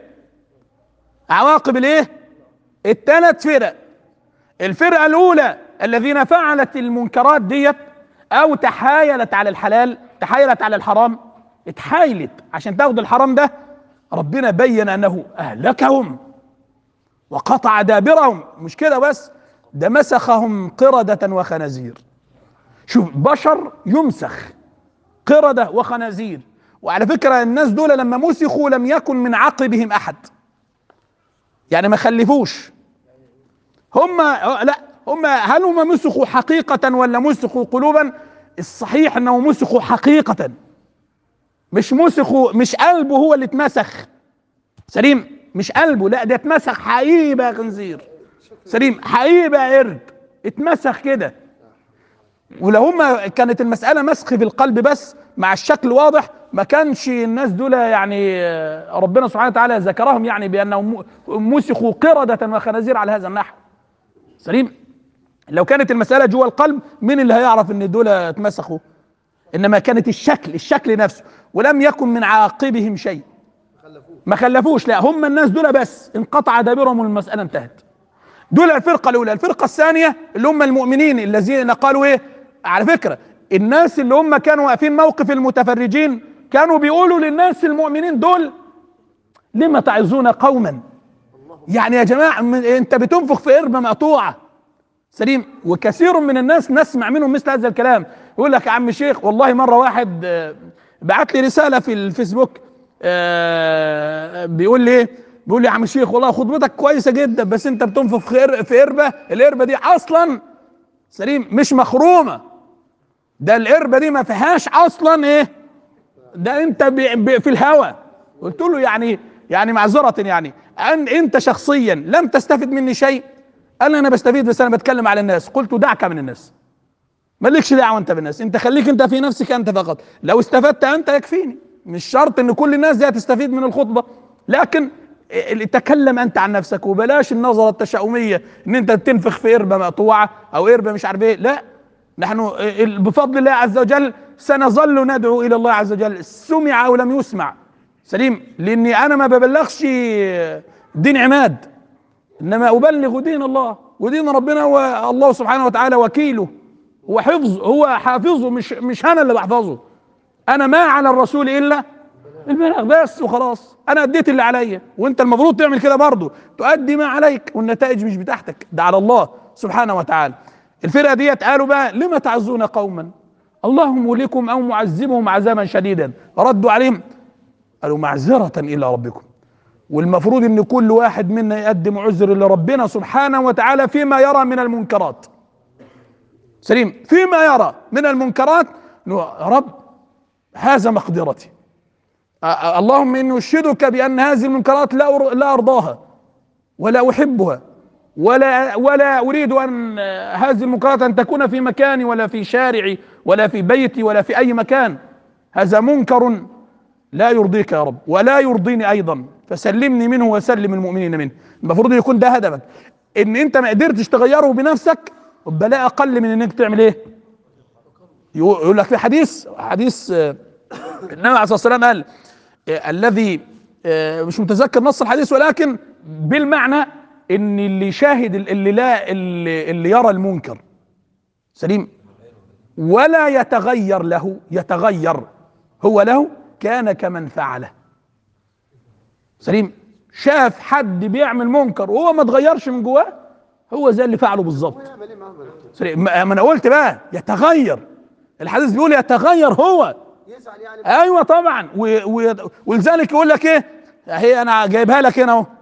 عواقب الايه الثلاث فرق الفرقه الاولى الذين فعلت المنكرات ديت او تحايلت على الحلال تحايلت على الحرام اتحايلت عشان تاخد الحرام ده ربنا بين انه اهلكهم وقطع دابرهم مش كده بس ده مسخهم قردة وخنازير شوف بشر يمسخ قردة وخنازير وعلى فكرة الناس دول لما مسخوا لم يكن من عقبهم أحد يعني ما خلفوش هم لا هم هل هم مسخوا حقيقة ولا مسخوا قلوبا الصحيح انه مسخوا حقيقة مش مسخوا مش قلبه هو اللي اتمسخ سليم مش قلبه لا ده اتمسخ حقيقي بقى خنزير سليم حقيقي بقى قرد اتمسخ كده ولو هما كانت المسألة مسخ في القلب بس مع الشكل واضح ما كانش الناس دول يعني آه، ربنا سبحانه وتعالى ذكرهم يعني بأنهم م- مسخوا قردة وخنازير على هذا النحو سليم لو كانت المسألة جوه القلب مين اللي هيعرف ان دول اتمسخوا انما كانت الشكل الشكل نفسه ولم يكن من عاقبهم شيء خلفوه ما خلفوش لا هم الناس دول بس انقطع دابرهم والمسألة انتهت دول الفرقة الأولى الفرقة الثانية اللي هم المؤمنين الذين قالوا إيه على فكرة الناس اللي هم كانوا واقفين موقف المتفرجين كانوا بيقولوا للناس المؤمنين دول لما تعظون قوما يعني يا جماعة من- انت بتنفخ في قربة مقطوعة سليم وكثير من الناس نسمع منهم مثل هذا الكلام يقول لك يا عم شيخ والله مرة واحد آه، بعت لي رسالة في الفيسبوك آه، بيقول لي ايه بيقول لي يا عم شيخ والله خطبتك كويسة جدا بس انت بتنفخ في قر- في قربة القربة دي اصلا سليم مش مخرومة ده القربة دي ما فيهاش اصلا ايه ده انت ب... ب... في الهوى قلت له يعني يعني معذرة يعني أن انت شخصيا لم تستفد مني شيء قال انا بستفيد بس انا بتكلم على الناس قلت دعك من الناس مالكش دعوه انت بالناس انت خليك انت في نفسك انت فقط لو استفدت انت يكفيني مش شرط ان كل الناس دي هتستفيد من الخطبه لكن ال- تكلم انت عن نفسك وبلاش النظره التشاؤميه ان انت تنفخ في قربه مقطوعه او قربه مش عارف ايه لا نحن ال- بفضل الله عز وجل سنظل ندعو الى الله عز وجل سمع او لم يسمع سليم لاني انا ما ببلغش دين عماد انما ابلغ دين الله ودين ربنا هو الله سبحانه وتعالى وكيله هو حفظ هو حافظه مش مش انا اللي بحفظه انا ما على الرسول الا البلاغ بس وخلاص انا اديت اللي عليا وانت المفروض تعمل كده برضه تؤدي ما عليك والنتائج مش بتاعتك ده على الله سبحانه وتعالى الفرقه ديت قالوا بقى لما تعزون قوما الله مهلكهم او معذبهم عذابا شديدا ردوا عليهم قالوا معذره الى ربكم والمفروض ان كل واحد منا يقدم عذر لربنا سبحانه وتعالى فيما يرى من المنكرات سليم فيما يرى من المنكرات إنه يا رب هذا مقدرتي أ- أ- اللهم اني اشهدك بان هذه المنكرات لا أر- لا ارضاها ولا احبها ولا ولا اريد ان آه، هذه المنكرات ان تكون في مكاني ولا في شارعي ولا في بيتي ولا في اي مكان هذا منكر لا يرضيك يا رب ولا يرضيني ايضا فسلمني منه وسلم المؤمنين منه المفروض يكون ده هدفك ان انت ما قدرتش تغيره بنفسك يبقى لا اقل من انك تعمل ايه يقول يقول لك في حديث حديث آه، النبي عليه الصلاه والسلام قال آه، الذي آه، مش متذكر نص الحديث ولكن بالمعنى ان اللي شاهد اللي لا اللي, اللي يرى المنكر سليم ولا يتغير له يتغير هو له كان كمن فعله سليم شاف حد بيعمل منكر وهو ما اتغيرش من جواه هو زي اللي فعله بالظبط يعمل ايه معاهم يا دكتور؟ سليم. ما ما انا قلت بقى يتغير الحديث بيقول يتغير هو يزعل يعني ايوه طبعا و... و... ولذلك يقول لك ايه اهي انا جايبها لك هنا اهو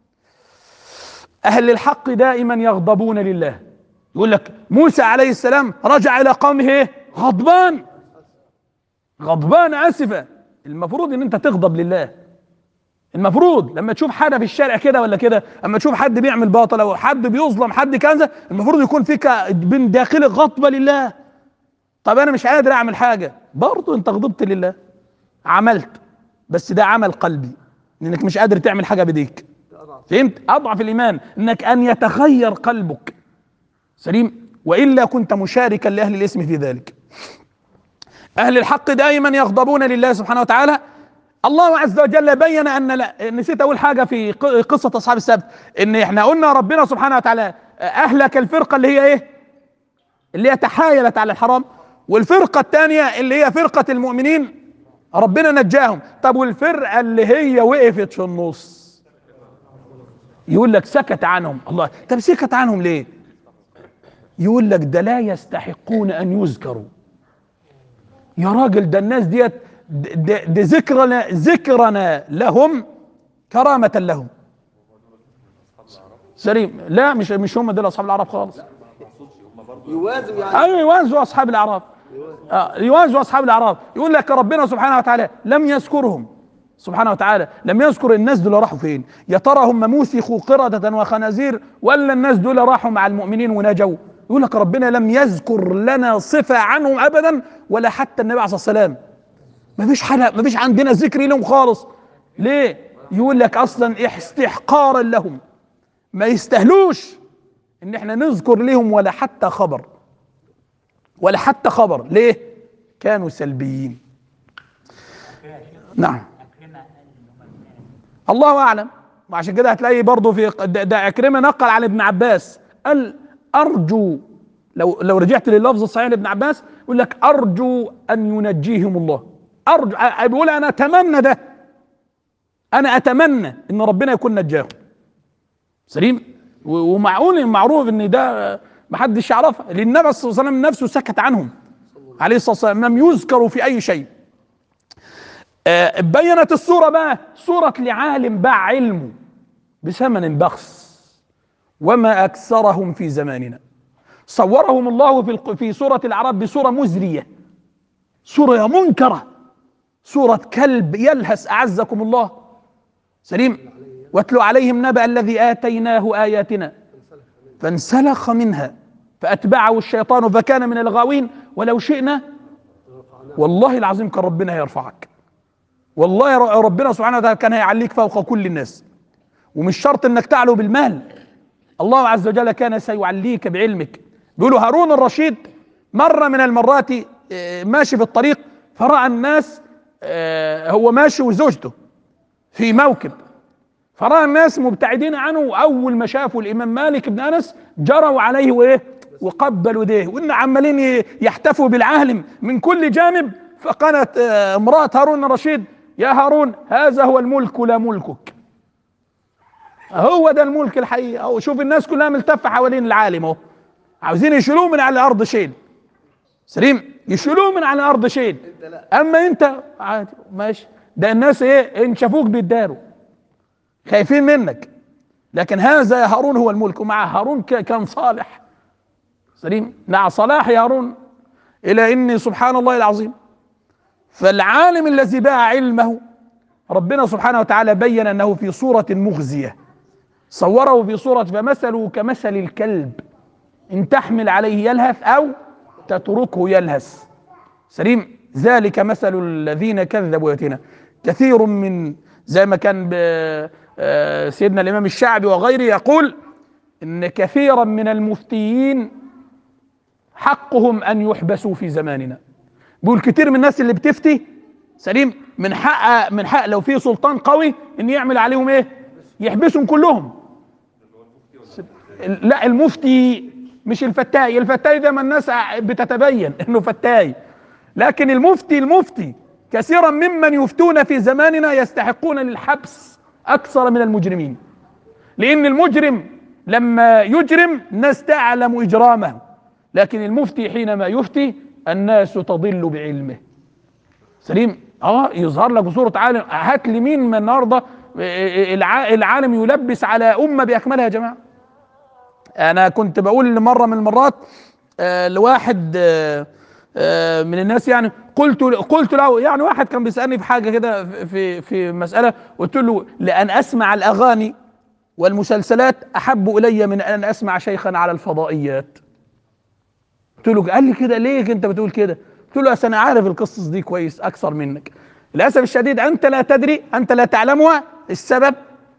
اهل الحق دائما يغضبون لله يقول لك موسى عليه السلام رجع الى قومه ايه غضبان غضبان اسفا المفروض ان انت تغضب لله المفروض لما تشوف حاجه في الشارع كده ولا كده اما تشوف حد بيعمل باطل او حد بيظلم حد كذا المفروض يكون فيك من داخلك غضبه لله طب انا مش قادر اعمل حاجه برضه انت غضبت لله عملت بس ده عمل قلبي انك مش قادر تعمل حاجه بايديك فهمت اضعف الايمان انك ان يتغير قلبك سليم والا كنت مشاركا لاهل الاسم في ذلك اهل الحق دائما يغضبون لله سبحانه وتعالى الله عز وجل بين ان لا نسيت اقول حاجه في ق- قصه اصحاب السبت ان احنا قلنا ربنا سبحانه وتعالى اهلك الفرقه اللي هي ايه اللي هي تحايلت على الحرام والفرقه الثانيه اللي هي فرقه المؤمنين ربنا نجاهم طب والفرقه اللي هي وقفت في النص يقول لك سكت عنهم الله طب سكت عنهم ليه يقول لك ده لا يستحقون ان يذكروا يا راجل ده الناس ديت ده, ده, ده ذكرنا ذكرنا لهم كرامة لهم سليم لا مش مش هم دول اصحاب العرب خالص يوازن يعني ايوه يوازوا اصحاب الاعراف آه يوازوا اصحاب الاعراف يقول لك ربنا سبحانه وتعالى لم يذكرهم سبحانه وتعالى لم يذكر الناس دول راحوا فين يا ترى هم موسخوا قردة وخنازير ولا الناس دول راحوا مع المؤمنين ونجوا يقول لك ربنا لم يذكر لنا صفة عنهم ابدا ولا حتى النبي عليه الصلاة والسلام ما فيش حاجة ما فيش عندنا ذكر لهم خالص ليه يقول لك اصلا استحقارا لهم ما يستاهلوش ان احنا نذكر لهم ولا حتى خبر ولا حتى خبر ليه كانوا سلبيين نعم الله اعلم وعشان كده هتلاقي برضه في ده, ده عكرمه نقل عن ابن عباس قال ارجو لو لو رجعت لللفظ الصحيح لابن عباس يقول لك ارجو ان ينجيهم الله ارجو أ- بيقول انا اتمنى ده انا اتمنى ان ربنا يكون نجاهم سليم و- ومعقول معروف ان ده محدش يعرفها لان النبي صلى الله عليه وسلم نفسه سكت عنهم عليه الصلاه والسلام لم يذكروا في اي شيء آه، بينت الصوره بقى صوره لعالم باع علمه بثمن بخس وما اكثرهم في زماننا صورهم الله في الق- في سوره الاعراف بصوره مزريه صوره منكره صورة كلب يلهث أعزكم الله سليم واتلو عليهم نبأ الذي آتيناه آياتنا فانسلخ منها فأتبعه الشيطان فكان من الغاوين ولو شئنا والله العظيم كان ربنا هيرفعك والله ر- ربنا سبحانه وتعالى كان هيعليك فوق كل الناس ومش شرط انك تعلو بالمال الله عز وجل كان سيعليك بعلمك بيقولوا هارون الرشيد مرة من المرات آه، ماشي في الطريق فرأى الناس آه، هو ماشي وزوجته في موكب فرأى الناس مبتعدين عنه وأول ما شافوا الإمام مالك بن أنس جروا عليه وإيه وقبلوا يديه وإن عمالين ي- يحتفوا بالعالم من كل جانب فقالت آه، امرأة هارون الرشيد يا هارون هذا هو الملك لا ملكك هو ده الملك الحقيقي أهو شوف الناس كلها ملتفة حوالين العالم اهو عاوزين يشيلوه من على الأرض شيل سليم يشيلوه من على الأرض شيل أما أنت عادي ماشي ده الناس إيه إن شافوك بيتداروا خايفين منك لكن هذا يا هارون هو الملك ومع هارون ك- كان صالح سليم مع صلاح يا هارون إلى إني سبحان الله العظيم فالعالم الذي باع علمه ربنا سبحانه وتعالى بين أنه في صورة مخزية صوره في صورة فمثله كمثل الكلب إن تحمل عليه يلهث أو تتركه يلهث سليم ذلك مثل الذين كذبوا ياتينا كثير من زي ما كان ب- آه، سيدنا الامام الشعبي وغيره يقول ان كثيرا من المفتيين حقهم ان يحبسوا في زماننا بيقول كتير من الناس اللي بتفتي سليم من حق من حق لو في سلطان قوي ان يعمل عليهم ايه يحبسهم كلهم لا المفتي مش الفتاي الفتاي ده ما الناس بتتبين انه فتاي لكن المفتي المفتي كثيرا ممن يفتون في زماننا يستحقون للحبس اكثر من المجرمين لان المجرم لما يجرم الناس تعلم اجرامه لكن المفتي حينما يفتي الناس تضل بعلمه سليم اه يظهر لك بصوره عالم هات لي مين من النهارده الع- العالم يلبس على امه باكملها يا جماعه انا كنت بقول مره من المرات آه، لواحد آه، آه، من الناس يعني قلت قلت له يعني واحد كان بيسالني في حاجه كده في في مساله قلت له لان اسمع الاغاني والمسلسلات احب الي من ان اسمع شيخا على الفضائيات قلت له قال لي كده ليه انت بتقول كده قلت له أصل انا عارف القصص دي كويس اكثر منك للاسف الشديد انت لا تدري انت لا تعلمها السبب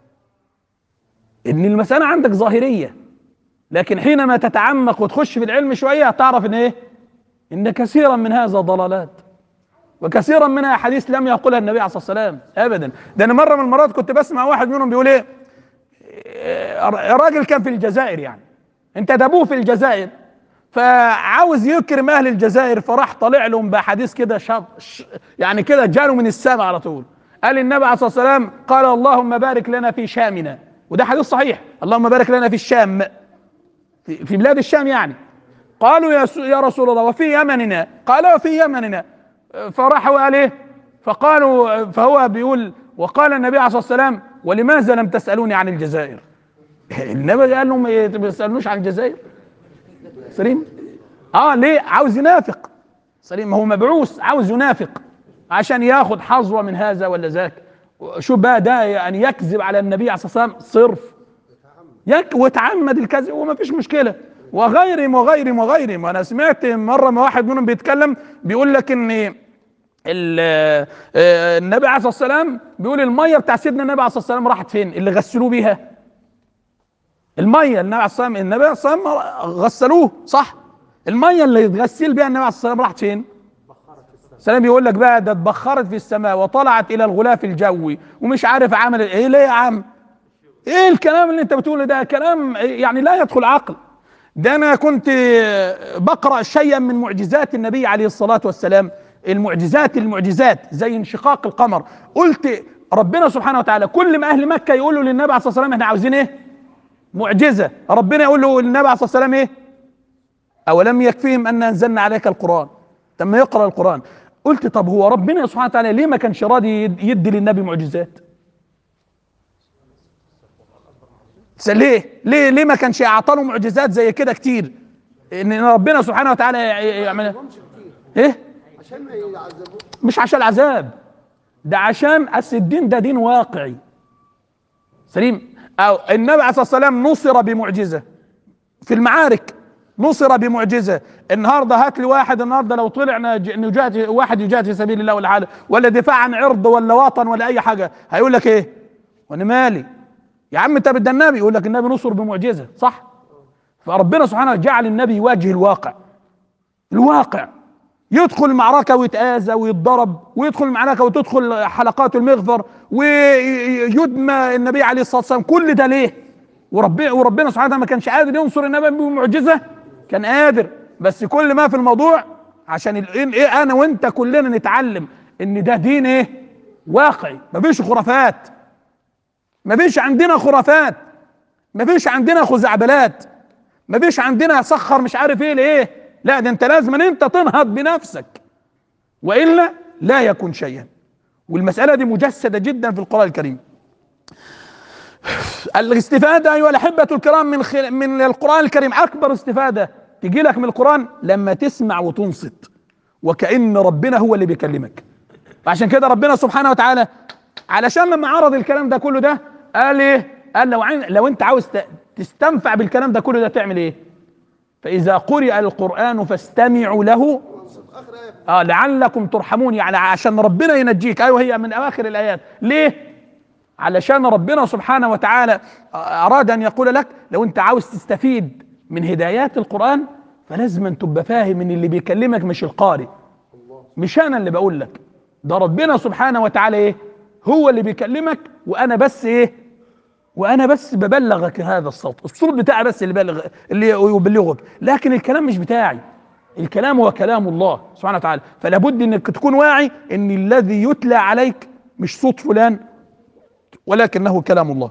ان المساله عندك ظاهريه لكن حينما تتعمق وتخش في العلم شويه تعرف ان ايه ان كثيرا من هذا ضلالات وكثيرا منها حديث لم يقولها النبي عليه الصلاه والسلام ابدا ده انا مره من المرات كنت بسمع واحد منهم بيقول ايه إيه، راجل كان في الجزائر يعني انتدبوه في الجزائر فعاوز يكرم اهل الجزائر فراح طالع لهم بحديث كده شط ش- يعني كده جاله من السماء على طول قال النبي عليه الصلاه والسلام قال اللهم بارك لنا في شامنا وده حديث صحيح اللهم بارك لنا في الشام في في بلاد الشام يعني قالوا يا س- يا رسول الله وفي يمننا قال وفي يمننا فراحوا قال ايه فقالوا فهو بيقول وقال النبي عليه الصلاه والسلام ولماذا لم تسالوني عن الجزائر النبي قال لهم إيه، ما تسالونوش عن الجزائر سليم اه ليه عاوز ينافق سليم ما هو مبعوث عاوز ينافق عشان ياخد حظوه من هذا ولا ذاك شوف بقى ده يعني يكذب على النبي عليه الصلاه والسلام صرف يك وتعمد الكذب وما فيش مشكله وغيرهم وغيرهم وغيرهم وانا سمعت مره ما واحد منهم بيتكلم بيقول لك ان ال- آه، النبي عليه الصلاه والسلام بيقول الميه بتاع سيدنا النبي عليه الصلاه والسلام راحت فين اللي غسلوه بيها الميه النبي عليه الصلاه والسلام النبي عليه الصلاه والسلام غسلوه صح الميه اللي يتغسل بيها النبي عليه الصلاه والسلام راحت فين سلام يقول لك بقى ده اتبخرت في السماء وطلعت الى الغلاف الجوي ومش عارف عمل ايه ليه يا عم ايه الكلام اللي انت بتقوله ده كلام يعني لا يدخل عقل ده انا كنت بقرا شيئا من معجزات النبي عليه الصلاه والسلام المعجزات المعجزات زي انشقاق القمر قلت ربنا سبحانه وتعالى كل ما اهل مكه يقولوا للنبي عليه الصلاه والسلام احنا عاوزين ايه معجزه ربنا يقول له للنبي عليه الصلاه والسلام ايه اولم يكفيهم ان انزلنا عليك القران تم يقرا القران قلت طب هو ربنا سبحانه وتعالى ليه ما كانش راضي يد- يدي للنبي معجزات بس ليه ليه ليه ما كانش اعطى له معجزات زي كده كتير ان ربنا سبحانه وتعالى ي- يعمل مش كتير ايه عشان ما يعذبوش مش عشان العذاب ده عشان أصل الدين ده دين واقعي سليم او النبي عليه الصلاه والسلام نصر بمعجزه في المعارك نصر بمعجزه النهارده هات لي واحد النهارده لو طلع نج- نجاهد واحد يجاهد في سبيل الله ولا حاجه ولا دفاع عن عرض ولا وطن ولا اي حاجه هيقول لك ايه؟ وانا مالي يا عم انت بدنا النبي يقول لك النبي نصر بمعجزه صح؟ فربنا سبحانه جعل النبي يواجه الواقع الواقع يدخل المعركة ويتآذى ويتضرب ويدخل المعركة وتدخل حلقات المغفر ويدمى النبي عليه الصلاة والسلام كل ده ليه؟ وربنا وربنا سبحانه وتعالى ما كانش قادر ينصر النبي بمعجزة كان قادر بس كل ما في الموضوع عشان ال- إيه إيه انا وانت كلنا نتعلم ان ده دين ايه؟ واقعي مفيش خرافات مفيش عندنا خرافات مفيش عندنا خزعبلات مفيش عندنا سخر مش عارف ايه لايه لا ده انت لازم ان انت تنهض بنفسك والا لا يكون شيئا والمساله دي مجسده جدا في القران الكريم الاستفاده ايها الاحبه الكرام من خل... من القران الكريم اكبر استفاده تجي لك من القران لما تسمع وتنصت وكأن ربنا هو اللي بيكلمك فعشان كده ربنا سبحانه وتعالى علشان لما عرض الكلام ده كله ده قال ايه قال لو عين لو انت عاوز ت- تستنفع بالكلام ده كله ده تعمل ايه فاذا قرئ القران فاستمعوا له اخر ايه اه لعلكم ترحمون يعني عشان ربنا ينجيك ايوه هي من اواخر الايات ليه علشان ربنا سبحانه وتعالى اراد ان يقول لك لو انت عاوز تستفيد من هدايات القران فلازم أن تبقى فاهم ان اللي بيكلمك مش القارئ مش انا اللي بقول لك ده ربنا سبحانه وتعالى ايه هو اللي بيكلمك وانا بس ايه وانا بس ببلغك هذا الصوت الصوت بتاعي بس اللي بلغ اللي يبلغك لكن الكلام مش بتاعي الكلام هو كلام الله سبحانه وتعالى فلا بد انك تكون واعي ان الذي يتلى عليك مش صوت فلان ولكنه كلام الله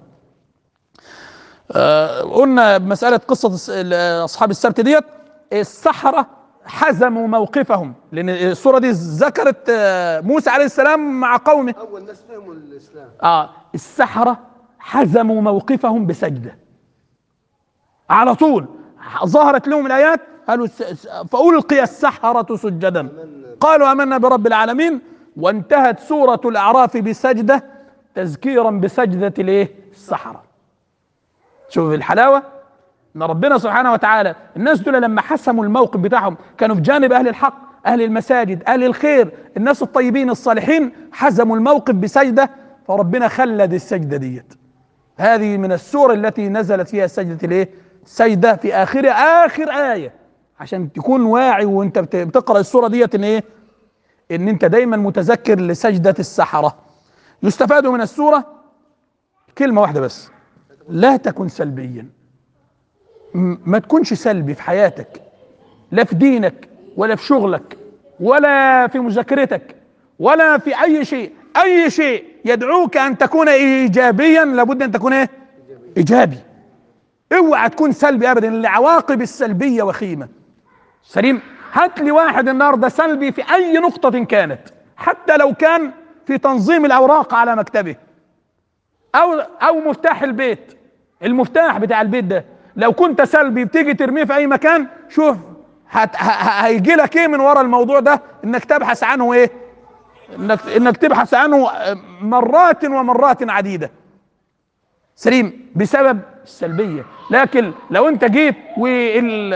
آه قلنا مسألة قصة الس- ال- أصحاب السبت ديت السحرة حزموا موقفهم لأن السورة دي ذكرت آه، موسى عليه السلام مع قومه اول ناس فهموا الاسلام آه السحرة حزموا موقفهم بسجدة على طول ظهرت لهم الآيات قالوا س- س- فألقي السحرة سجدا قالوا آمنا برب العالمين وانتهت سورة الأعراف بسجدة تذكيرا بسجدة الإيه؟ السحرة شوف الحلاوة ان ربنا سبحانه وتعالى الناس دول لما حسموا الموقف بتاعهم كانوا في جانب اهل الحق اهل المساجد اهل الخير الناس الطيبين الصالحين حزموا الموقف بسجده فربنا خلد السجده ديت هذه من السور التي نزلت فيها سجده الايه سجده في اخر اخر ايه عشان تكون واعي وانت بت- بتقرا السوره ديت ان ايه ان انت دايما متذكر لسجده السحره يستفاد من السوره كلمه واحده بس لا تكن سلبيا م- ما تكونش سلبي في حياتك لا في دينك ولا في شغلك ولا في مذاكرتك ولا في اي شيء اي شيء يدعوك ان تكون ايجابيا لابد ان تكون ايه ايجابي اوعى تكون سلبي ابدا العواقب السلبيه وخيمه سليم هات لي واحد النهارده سلبي في اي نقطه كانت حتى لو كان في تنظيم الاوراق على مكتبه او او مفتاح البيت المفتاح بتاع البيت ده لو كنت سلبي بتيجي ترميه في اي مكان شوف هت- ه- ه- هيجي لك ايه من ورا الموضوع ده انك تبحث عنه ايه انك انك تبحث عنه مرات ومرات عديده سليم بسبب السلبيه لكن لو انت جيت وال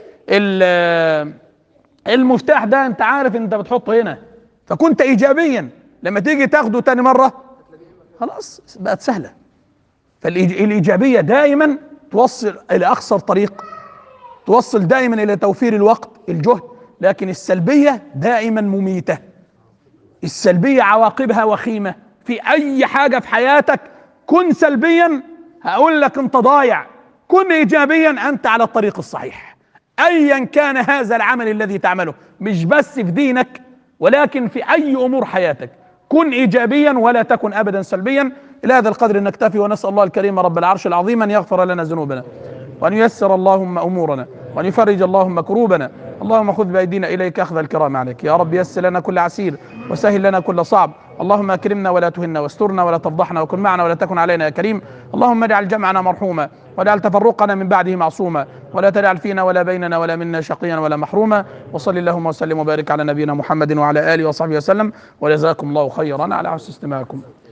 ال المفتاح ده انت عارف انت بتحطه هنا فكنت ايجابيا لما تيجي تاخده تاني مره خلاص بقت سهله فالايجابيه دائما توصل الى اقصر طريق توصل دائما الى توفير الوقت الجهد لكن السلبيه دائما مميته السلبيه عواقبها وخيمه في اي حاجه في حياتك كن سلبيا هقول لك انت ضايع كن ايجابيا انت على الطريق الصحيح ايا كان هذا العمل الذي تعمله مش بس في دينك ولكن في اي امور حياتك كن ايجابيا ولا تكن ابدا سلبيا الى هذا القدر نكتفي ونسال الله الكريم رب العرش العظيم ان يغفر لنا ذنوبنا وان ييسر اللهم امورنا وان يفرج اللهم كروبنا اللهم خذ بايدينا اليك اخذ الكرام عليك يا رب يسر لنا كل عسير وسهل لنا كل صعب اللهم اكرمنا ولا تهنا واسترنا ولا تفضحنا وكن معنا ولا تكن علينا يا كريم اللهم اجعل جمعنا مرحوما واجعل تفرقنا من بعده معصوما ولا تجعل فينا ولا بيننا ولا منا شقيا ولا محروما وصل اللهم وسلم وبارك على نبينا محمد وعلى اله وصحبه وسلم وجزاكم الله خيرا على حسن استماعكم